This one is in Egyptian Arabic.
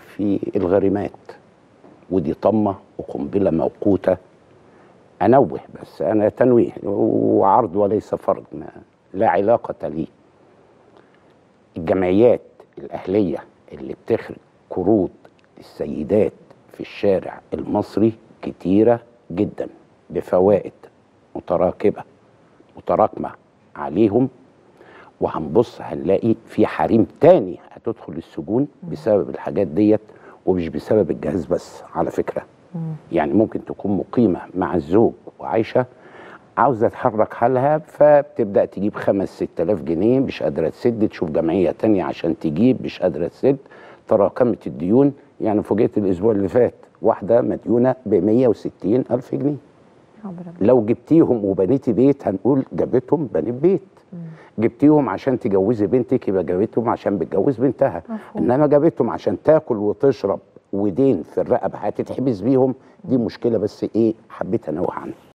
في الغريمات ودي طمه وقنبله موقوته انوه بس انا تنويه وعرض وليس فرض ما لا علاقه لي الجمعيات الاهليه اللي بتخرج قروض للسيدات في الشارع المصري كتيره جدا بفوائد متراكبه متراكمه عليهم وهنبص هنلاقي في حريم تاني هتدخل السجون بسبب الحاجات ديت ومش بسبب الجهاز بس على فكره يعني ممكن تكون مقيمه مع الزوج وعايشه عاوزه تحرك حالها فبتبدا تجيب خمس ست آلاف جنيه مش قادره تسد تشوف جمعيه تانية عشان تجيب مش قادره تسد تراكمت الديون يعني فوجئت الاسبوع اللي فات واحده مديونه ب 160 الف جنيه لو جبتيهم وبنيتي بيت هنقول جابتهم بنت بيت جبتيهم عشان تجوزي بنتك يبقى جابتهم عشان بتجوز بنتها مفهوم. انما جابتهم عشان تاكل وتشرب ودين في الرقبه هتتحبس بيهم دي مشكله بس ايه حبيت انوه عنها